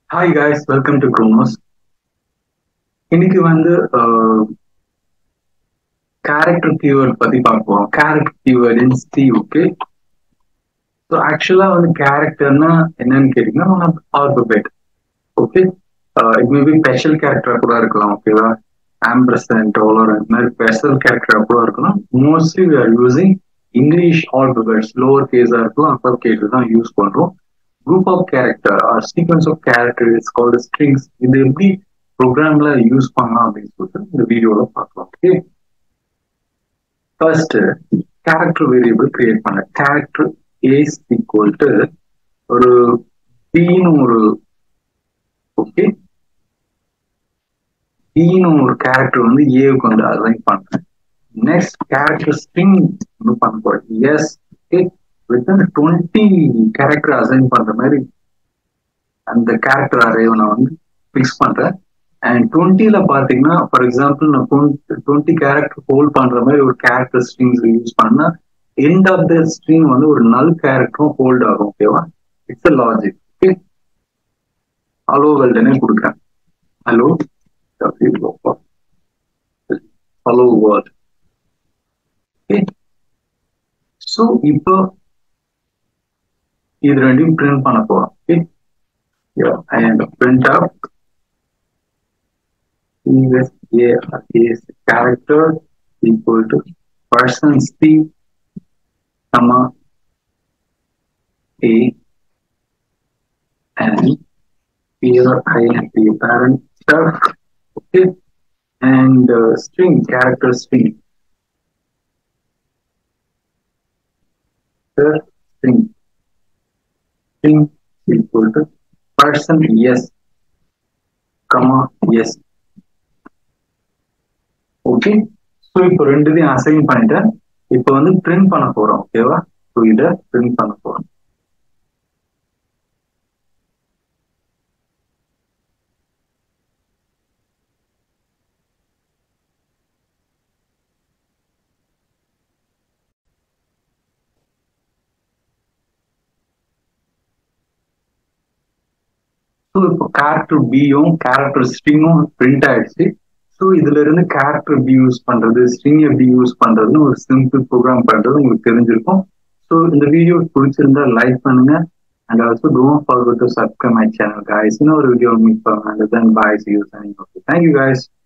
hi guys welcome to Kronos இன்னைக்கு வந்து character keyword பத்தி பார்க்க போறோம் character keyword in C okay so actually வந்து கேரக்டர்னா என்னன்னு கேட்டீங்கன்னா one of alphabet okay it maybe special கேரக்டரா கூட இருக்கலாம் ஓகேவா ஆம்பிரசன்ட் டோலர் அந்த மாதிரி ஸ்பெஷல் கேரக்டரா கூட இருக்கலாம் mostly we are using English alphabets lower கேஸா இருக்கலாம் அப்பர் கேஸ் தான் யூஸ் பண்றோம் group of character or sequence of character is called strings இது எப்படி ப்ரோக்ராம்ல யூஸ் பண்ணலாம் அப்படின்னு சொல்லிட்டு இந்த வீடியோல பார்க்கலாம் okay first character variable create பண்ண கேரக்டர் ஏஸ் ஈக்குவல் டு ஒரு பின்னு ஒரு ஓகே பின்னு ஒரு கேரக்டர் வந்து ஏவுக்கு வந்து அசைன் பண்றேன் நெக்ஸ்ட் கேரக்டர் ஸ்ட்ரிங் வந்து பண்ண போறேன் yes okay within twenty character assign பண்ற மாதிரி அந்த கேரக்டர் அரேவை நான் வந்து ஃபிக்ஸ் பண்றேன் அண்ட் டுவெண்ட்டில பாத்தீங்கன்னா ஃபார் எக்ஸாம்பிள் நான் டுவெண்ட்டி கேரக்டர் ஹோல்ட் பண்ற மாதிரி ஒரு கேரக்டர் ஸ்ட்ரிங்ஸ் யூஸ் பண்ணா எண்ட் ஆஃப் த ஸ்ட்ரிங் வந்து ஒரு நல் கேரக்டரும் ஹோல்ட் ஆகும் ஓகேவா it's a logic okay hello வேர்ல்டுனே கொடுக்குறேன் hello hello world okay so இப்போ இது ரெண்டையும் பிரிண்ட் பண்ண போறோம் okay and print out is a is character equal to person c comma a and here I am the parent stuff okay and uh, string character string string string equal to person yes comma yes okay so இப்போ ரெண்டுத்தையும் assign பண்ணிட்டேன் இப்போ வந்து print பண்ண போறோம் ஓகேவா so இதை print பண்ண போறோம் ஸோ இப்போ கேரக்டர் பியும் கேரக்டர் ஸ்ட்ரிங்கும் பிரிண்ட் ஆயிடுச்சு ஸோ இதுல இருந்து கேரக்டர் பி யூஸ் பண்றது ஸ்ட்ரிங் எப்படி யூஸ் பண்றதுன்னு ஒரு சிம்பிள் ப்ரோக்ராம் பண்றது உங்களுக்கு தெரிஞ்சிருக்கும் ஸோ இந்த வீடியோ பிடிச்சிருந்தா லைக் பண்ணுங்க and also don't forget to subscribe my channel guys இன்னொரு வீடியோ மீட் பண்ணுங்க then boys use thank you guys